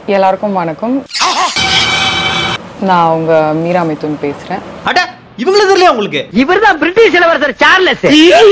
எல்லாருக்கும் வணக்கம் நான் உங்க மீரா மிதுன் பேசுறேன் அட இவங்கள தெரியல உங்களுக்கு இவர்தான் பிரிட்டிஷ் இளவரசர் சார்லஸ்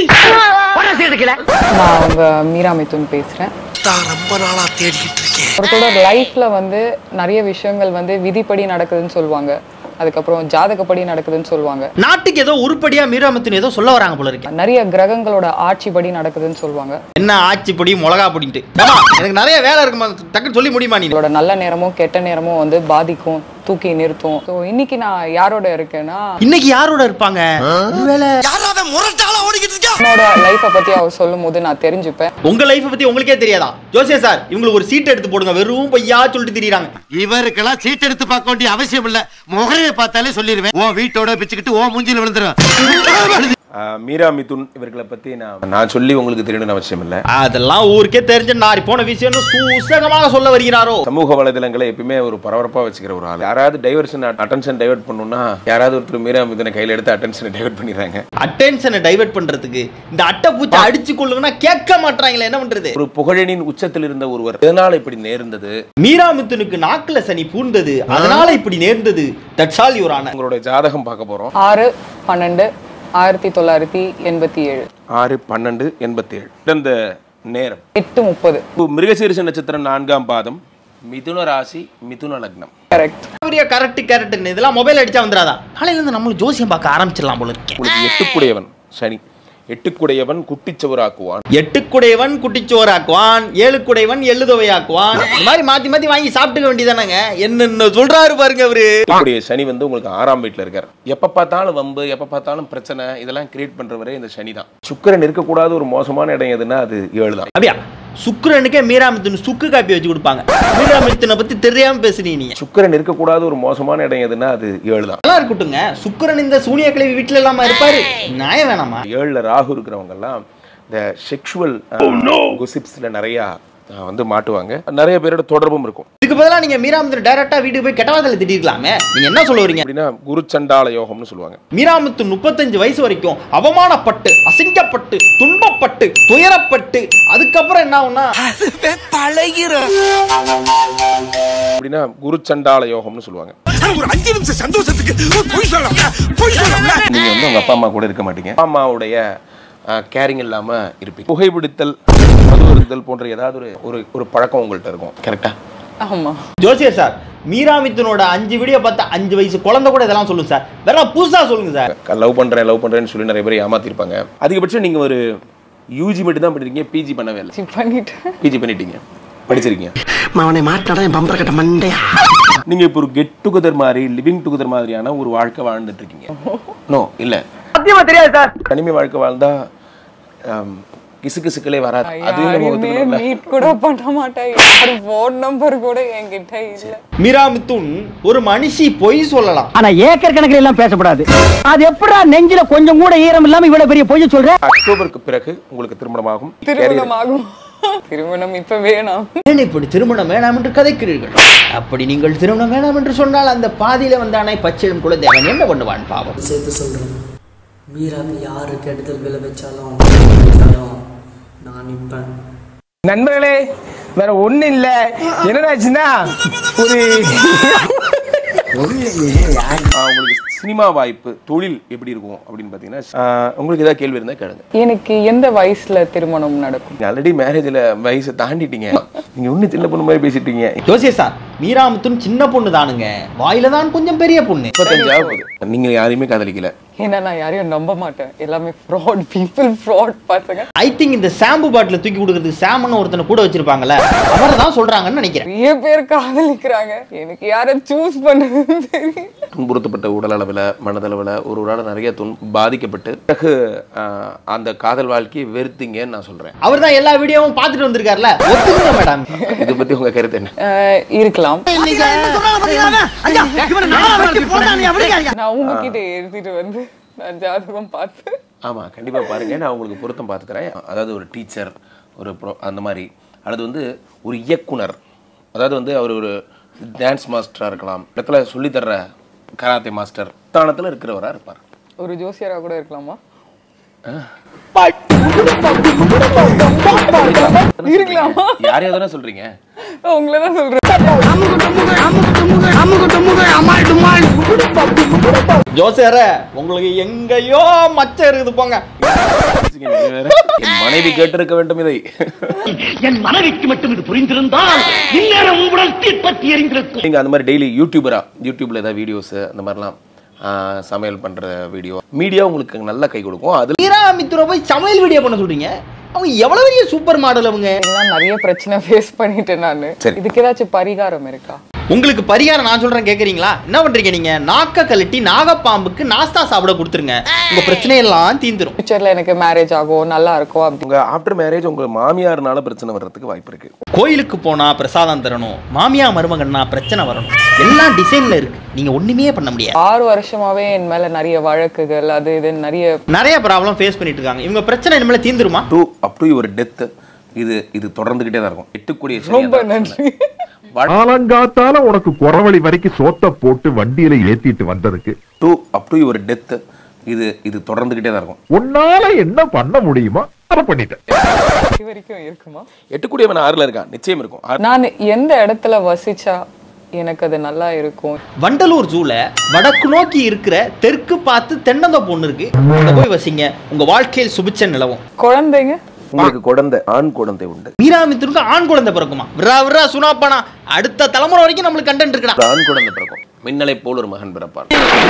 போடா சீட்டுக்குள்ள. நான் உங்க மீரா மிதுன் பேசுறேன் ரொம்ப நாளா தேடிக்கிட்டு இருக்கேன் ஒருத்தரோட லைஃப்ல வந்து நிறைய விஷயங்கள் வந்து விதிப்படி நடக்குதுன்னு சொல்லுவாங்க அதுக்கப்புறம் ஜாதகப்படி நடக்குதுன்னு சொல்லுவாங்க நாட்டுக்கு ஏதோ உருப்படியா மீராமத்தின் ஏதோ சொல்ல வராங்க போல இருக்கு நிறைய கிரகங்களோட ஆட்சிப்படி நடக்குதுன்னு சொல்லுவாங்க என்ன ஆச்சி பொடி மிளகா பொடின்ட்டு ஏம்மா, எனக்கு நிறைய வேலை இருக்குமா டக்குன்னு சொல்லி முடியுமா நீ உங்களோட நல்ல நேரமும் கெட்ட நேரமும் வந்து பாதிக்கும் தூக்கி நிறுத்தும் ஸோ இன்னைக்கு நான் யாரோட இருக்கேன்னா இன்னைக்கு யாரோட இருப்பாங்க ஒருவேளை யாராவது முரட்டால ஓடிக்கிட்டு இருக்கா என்னோட லைஃப்பை பத்தி அவர் சொல்லும் போது நான் தெரிஞ்சுப்பேன் உங்க லைஃப் பத்தி உங்களுக்கே தெரியாதா ஜோசியா சார் இவங்களுக்கு ஒரு சீட் எடுத்து போடுங்க வெறும் பொய்யா சொல்லிட்டு திரியுறாங்க இவருக்கெல்லாம் சீட் எடுத்து பார்க்க வேண்டிய அவசியம் இல்ல முகரையை பார்த்தாலே சொல்லிடுவேன் ஓ வீட்டோட பிச்சுக்கிட்டு ஓ மூஞ்சில விழுந்துரும் ஆஹ் மீரா மிதுன் இவர்களை பத்தி நான் நான் சொல்லி உங்களுக்கு தெரியணும்னு அவசியம் இல்லை அதெல்லாம் ஊருக்கே தெரிஞ்ச நாரி போன விஷயம்னு சூசகமாக சொல்ல வருகிறாரோ சமூக வலைதளங்களை எப்பயுமே ஒரு பரபரப்பா வச்சுக்கிற ஒரு ஆள் யாராவது டைவர்ஷன் அட்டென்ஷன் டைவர்ட் பண்ணணும்னா யாராவது ஒருத்தர் மீரா மிதுனை கையில எடுத்து அட்டென்ஷனை டைவர்ட் பண்ணிடுறாங்க அட்டென்ஷனை டைவர்ட் பண்றதுக்கு இந்த அட்டை பூச்சி அடிச்சு கொள்ளுங்கன்னா கேட்க மாட்டாங்களே என்ன பண்றது ஒரு புகழனின் உச்சத்தில் இருந்த ஒருவர் எதனால இப்படி நேர்ந்தது மீராமுத்தனுக்கு நாக்குல சனி பூண்டது அதனால இப்படி நேர்ந்தது தட்ஸ் ஆல் யுவர் ஆனர் உங்களுடைய ஜாதகம் பார்க்க போறோம் ஆறு பன்னெண்டு ஆயிரத்தி தொள்ளாயிரத்தி எண்பத்தி ஏழு ஆறு பன்னெண்டு எண்பத்தி ஏழு இந்த நேரம் எட்டு முப்பது இப்போ மிருகசீரிஷ நட்சத்திரம் நான்காம் பாதம் மிதுன ராசி மிதுன லக்னம் கரெக்ட் கரெக்ட் கரெக்ட் இதெல்லாம் மொபைல் அடிச்சா வந்துடாதா நாளையில இருந்து நம்மளும் ஜோசியம் பார்க்க ஆரம்பிச்சிடலாம் போல இருக்கேன் உங்களுக்கு எட்டுக்குடையவன் சனி எட்டுக்குடையவன் குட்டிச்சவராக்குவான் எட்டுக்குடையவன் குட்டிச்சோறாக்குவான் ஏழுக்குடையவன் எள்ளுதொவையாக்குவான் இந்த மாதிரி மாத்தி மாத்தி வாங்கி சாப்பிட்டுக்க வேண்டியதானங்க என்னென்ன சொல்றாரு பாருங்க அவரு எட்டுக்குடைய சனி வந்து உங்களுக்கு ஆறாம் வீட்டுல இருக்கார் எப்ப பார்த்தாலும் வம்பு எப்ப பார்த்தாலும் பிரச்சனை இதெல்லாம் கிரியேட் பண்றவரே இந்த சனி தான் சுக்கிரன் இருக்கக்கூடாத ஒரு மோசமான இடம் எதுன்னா அது ஏழு தான் அப்படியா சுக்கிரனுக்கே மீராமித்தன் சுக்கு காப்பி வச்சு கொடுப்பாங்க மீராமித்தனை பத்தி தெரியாம பேசுறீங்க நீங்க சுக்கிரன் இருக்கக்கூடாத ஒரு மோசமான இடம் எதுன்னா அது ஏழு தான் நல்லா இருக்கட்டுங்க சுக்கிரன் இந்த சூனிய கிளவி வீட்டுல இல்லாம இருப்பாரு நியாயம் வேணாமா ஏழுல ராகு இருக்கிறவங்க எல்லாம் இந்த செக்ஷுவல் குசிப்ஸ்ல நிறைய அஹ், வந்து மாட்டுவாங்க நிறைய பேரோட தொடர்பும் இருக்கும் இதுக்கு பதிலா நீங்க மீராமித்தன் டைரக்டா வீட்டுக்கு போய் கெட்டவாதல திட்டிருக்கலாமே நீங்க என்ன சொல்ல வரீங்க அப்படின்னா குரு சண்டால யோகம்னு சொல்லுவாங்க மீராமுத்து முப்பத்தஞ்சு வயசு வரைக்கும் அவமானப்பட்டு அசிங்கப்பட்டு துன்பப்பட்டு துயரப்பட்டு அதுக்கப்புறம் என்ன ஆகும்னா அப்படின்னா குரு சண்டால யோகம்னு சொல்லுவாங்க ஒரு அஞ்சு நிமிஷம் சந்தோஷத்துக்கு பொய் சொல்லலாம் பொய் சொல்லலாம் நீங்க வந்து உங்க அப்பா அம்மா கூட இருக்க மாட்டீங்க அப்பா அம்மாவுடைய கேரிங் இல்லாம இருப்பீங்க புகைப்பிடித்தல் மதுவருந்தல் போன்ற ஏதாவது ஒரு ஒரு ஒரு பழக்கம் உங்கள்கிட்ட இருக்கும் கரெக்டா ஆமா ஜோசியர் சார் மீராமித்தனோட அஞ்சு வீடியோ பார்த்தா அஞ்சு வயசு குழந்தை கூட இதெல்லாம் சொல்லுங்க சார் வேற புதுசா சொல்லுங்க சார் லவ் பண்றேன் லவ் பண்றேன்னு சொல்லி நிறைய பேர் ஏமாத்திருப்பாங்க அதிகபட்சம் நீங்க ஒரு யூஜி மட்டும் தான் பண்ணிருக்கீங்க பிஜி பண்ணவே இல்லை சி பண்ணிட்டேன் பிஜி பண்ணிட்டீங்க படிச்சிருக்கீங்க அவனை மாட்டாடா என் பம்பர கட்ட மண்டையா நீங்க இப்போ ஒரு கெட் டுகெதர் மாதிரி லிவிங் டுகெதர் மாதிரியான ஒரு வாழ்க்கை வாழ்ந்துட்டு இருக்கீங்க நோ இல்ல சத்தியமா தெரியாது சார் தனிமை வாழ்க்கை வாழ்ந்தா ஆம், கிசுகிசுக்களே வராது அதையும் நம்ம யாருமே ஒத்துக்கணும்ல மீட் கூட பண்ண மாட்டேன் யாரு போன் நம்பர் கூட என்கிட்ட இல்ல மீராமித்துன் ஒரு மனுஷி பொய் சொல்லலாம் ஆனா ஏக்கர் கணக்கில் எல்லாம் பேசக்கூடாது அது எப்படா நெஞ்சில கொஞ்சம் கூட ஈரம் இல்லாம இவ்வளவு பெரிய பொய்ய சொல்ற அக்டோபருக்கு பிறகு உங்களுக்கு திருமணமாகும் திருமணம் ஆகும் திருமணம் இப்ப வேணாம் ஏன் இப்படி திருமணம் வேணாம் என்று கதைக்கிறீர்கள் அப்படி நீங்கள் திருமணம் வேணாம் என்று சொன்னால் அந்த பாதியில வந்தானே பச்சிலும் குழந்தை அவன் என்ன பண்ணுவான் பாவம் சேர்த்து சொல்கிறேன் மீராக்கு யாரு கெடுதல் விளைவிச்சாலும் விளைவிச்சாலும் நான் நிற்பேன் நண்பர்களே வேற ஒண்ணு இல்ல என்னடாச்சுன்னா ஒரு ஆஹ் உங்களுக்கு சினிமா வாய்ப்பு தொழில் எப்படி இருக்கும் அப்படின்னு பார்த்தீங்கன்னா ஆஹ் உங்களுக்கு ஏதாவது கேள்வி இருந்தால் கேளுங்க எனக்கு எந்த வயசுல திருமணம் நடக்கும் நீங்க ஆல்ரெடி மேரேஜில் வயசை தாண்டிட்டீங்க நீங்க இன்னும் சின்ன பொண்ணு மாதிரி பேசிட்டீங்க ஜோசிய சார் மீராமுத்துன் சின்ன பொண்ணு தானுங்க வாயில தான் கொஞ்சம் பெரிய பொண்ணு முப்பத்தஞ்சாவது போகுது நீங்க யாரையுமே காதலிக்கல ஏன்னா நான் யாரையும் நம்ப மாட்டேன் எல்லாமே ஃப்ராட் பீப்புள் ஃப்ராட் பசங்க ஐ திங்க் இந்த ஷாம்பு பாட்டில் தூக்கி கொடுக்கறதுக்கு சாம்னு ஒருத்தனை கூட வச்சிருப்பாங்கல்ல அவரை தான் சொல்றாங்கன்னு நினைக்கிறேன் நிறைய பேர் காதலிக்கிறாங்க எனக்கு யாரை சூஸ் பண்ணுறதுன்னு தெரியும் துன்புறுத்தப்பட்ட உடல் அளவில் மனதளவில் ஒரு ஒரு நிறைய துன் பாதிக்கப்பட்டு பிறகு ஆஹ், அந்த காதல் வாழ்க்கையை வெறுத்தீங்கன்னு நான் சொல்றேன் அவர் தான் எல்லா வீடியோவும் பார்த்துட்டு வந்திருக்காருல ஒத்துக்குங்க மேடம் இதை பத்தி உங்க கருத்து என்ன அஹ் இருக்கலாம் நான் உங்ககிட்ட எழுதிட்டு வந்து நான் ஜாதகம் பார்த்து ஆமா கண்டிப்பா பாருங்க நான் உங்களுக்கு பொருத்தம் பார்த்துக்கிறேன் அதாவது ஒரு டீச்சர் ஒரு ப்ரோ அந்த மாதிரி அல்லது வந்து ஒரு இயக்குனர் அதாவது வந்து அவர் ஒரு டான்ஸ் மாஸ்டரா இருக்கலாம் இடத்துல சொல்லித்தர்ற கராத்தே மாஸ்டர் ஸ்தானத்துல இருக்கிறவரா இருப்பார் ஒரு ஜோசியரா கூட இருக்கலாமா இருக்கலாமா யாரையா தானே சொல்றீங்க உங்களை தான் சொல்றேன் ஜோசியர உங்களுக்கு எங்கேயோ மச்சம் இருக்குது போங்க நீங்க வேற. என் மனைவி கேட்டிருக்க வேண்டும் இதை என் மனைவிக்கு மட்டும் இது புரிந்திருந்தால் இந்நேரம் உங்களுடன் தீப்பற்றி எரிந்திருக்கும் நீங்க அந்த மாதிரி டெய்லி யூடியூபரா யூடியூப்ல ஏதாவது வீடியோஸ் அந்த மாதிரிலாம் ஆ, சமையல் பண்ற வீடியோ மீடியா உங்களுக்கு நல்ல கை கொடுக்கும் அது மீரா மித்ரோ போய் சமையல் வீடியோ பண்ண சொல்றீங்க அவங்க எவ்வளவு பெரிய சூப்பர் மாடல் அவங்க இதெல்லாம் நிறைய பிரச்சனை ஃபேஸ் பண்ணிட்டேன் நான் சரி. இதுக்கு ஏதாச்சும் பரிகாரம் இருக்கா உங்களுக்கு பரிகாரம் நான் சொல்றேன் கேக்குறீங்களா என்ன பண்றீங்க நீங்க நாக்க கழட்டி நாகப்பாம்புக்கு நாஸ்தா சாப்பிட கொடுத்துருங்க உங்க பிரச்சனையெல்லாம் தீந்துரும் ஃபியூச்சர்ல எனக்கு மேரேஜ் ஆகும் நல்லா இருக்கும் அப்படி உங்க ஆஃப்டர் மேரேஜ் உங்க மாமியார்னால பிரச்சனை வர்றதுக்கு வாய்ப்பு இருக்கு கோயிலுக்கு போனா பிரசாதம் தரணும் மாமியா மருமகன்னா பிரச்சனை வரணும் எல்லாம் டிசைன்ல இருக்கு நீங்க ஒண்ணுமே பண்ண முடியாது ஆறு வருஷமாவே என் மேல நிறைய வழக்குகள் அது இது நிறைய நிறைய ப்ராப்ளம் ஃபேஸ் பண்ணிட்டு இருக்காங்க இவங்க பிரச்சனை இனிமேல தீந்துருமா to up to your death இது இது தொடர்ந்துகிட்டே தான் இருக்கும் எட்டுக்கூடிய ரொம்ப நன்றி காலங்காத்தால உனக்கு குறவழி வரைக்கும் சோத்த போட்டு வண்டியில ஏத்திட்டு வந்ததுக்கு to up to your death இது இது தொடர்ந்துகிட்டே தான் இருக்கும் உன்னால என்ன பண்ண முடியுமோ அதை பண்ணிட்டேன் இது வரைக்கும் இருக்குமா எட்டுக்கூடியவன் ஆறுல இருக்கான் நிச்சயம் இருக்கும் ஆறு- நான் எந்த இடத்துல வசிச்சா எனக்கு அது நல்லா இருக்கும் வண்டலூர் ஜூல வடக்கு நோக்கி இருக்கிற தெற்கு பார்த்து தென்னந்தோப்பு ஒண்ணு இருக்கு அங்க போய் வசிங்க உங்க வாழ்க்கையில் சுபிச்ச நிலவும் குழந்தைங்க உங்களுக்கு குழந்தை ஆண் குழந்தை உண்டு மீராமித்திற்கு ஆண் குழந்தை பிறக்குமா விரா விரா சுனாப்பானா அடுத்த தலைமுறை வரைக்கும் நம்மளுக்கு கண்டென்ட் இருக்குடா ஒரு ஆண் குழந்தை பிறக்கும் மின்னலை போல் ஒரு மகன் பிறப்பான்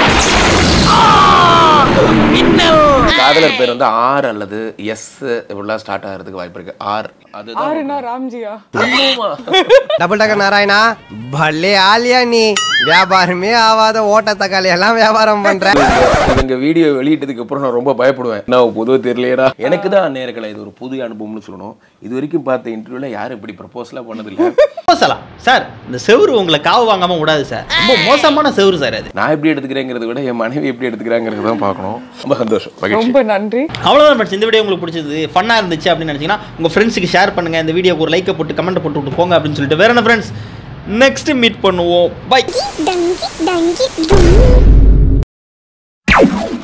காதலர் பேர் வந்து ஆர் அல்லது எஸ் இப்படிலாம் ஸ்டார்ட் ஆகிறதுக்கு வாய்ப்பு இருக்கு ஆர் அதுதான் ஆறுனா ராம்ஜியா டபுள் டக்கர் நாராயணா பல்லே ஆலியா நீ வியாபாரமே ஆவாத ஓட்ட தக்காளி எல்லாம் வியாபாரம் பண்ற இவங்க வீடியோ வெளியிட்டதுக்கு அப்புறம் நான் ரொம்ப பயப்படுவேன் நான் பொதுவாக தெரியலையடா எனக்கு தான் நேர்களை இது ஒரு புது அனுபவம்னு சொல்லணும் இது வரைக்கும் பார்த்த இன்டர்வியூல யாரும் இப்படி ப்ரப்போஸ்லாம் பண்ணதில்லை மோசலாம் சார் இந்த செவுரு உங்களை காவு வாங்காம விடாது சார் ரொம்ப மோசமான செவுரு சார் அது நான் எப்படி எடுத்துக்கிறேங்கிறத விட என் மனைவி எப்படி எடுத்துக்கிறாங்கிறது தான் பார்க்கணும் ரொம்ப சந்தோஷம் மகிழ்ச்சி ரொம்ப நன்றி அவ்வளோதான் ஃப்ரெண்ட்ஸ் இந்த வீடியோ உங்களுக்கு பிடிச்சது ஃபன்னாக இருந்துச்சு அப்படின்னு நினச்சிங்கன்னா உங்கள் ஃப்ரெண்ட்ஸுக்கு ஷேர் பண்ணுங்கள் இந்த வீடியோக்கு ஒரு லைக்கை போட்டு கமெண்ட் போட்டு விட்டு போங்க அப்படின்னு சொல்லிட்டு வேற என்ன ஃப்ரெண்ட்ஸ் நெக்ஸ்ட் மீட் பண்ணுவோம் பை Dangi, dangi, dum.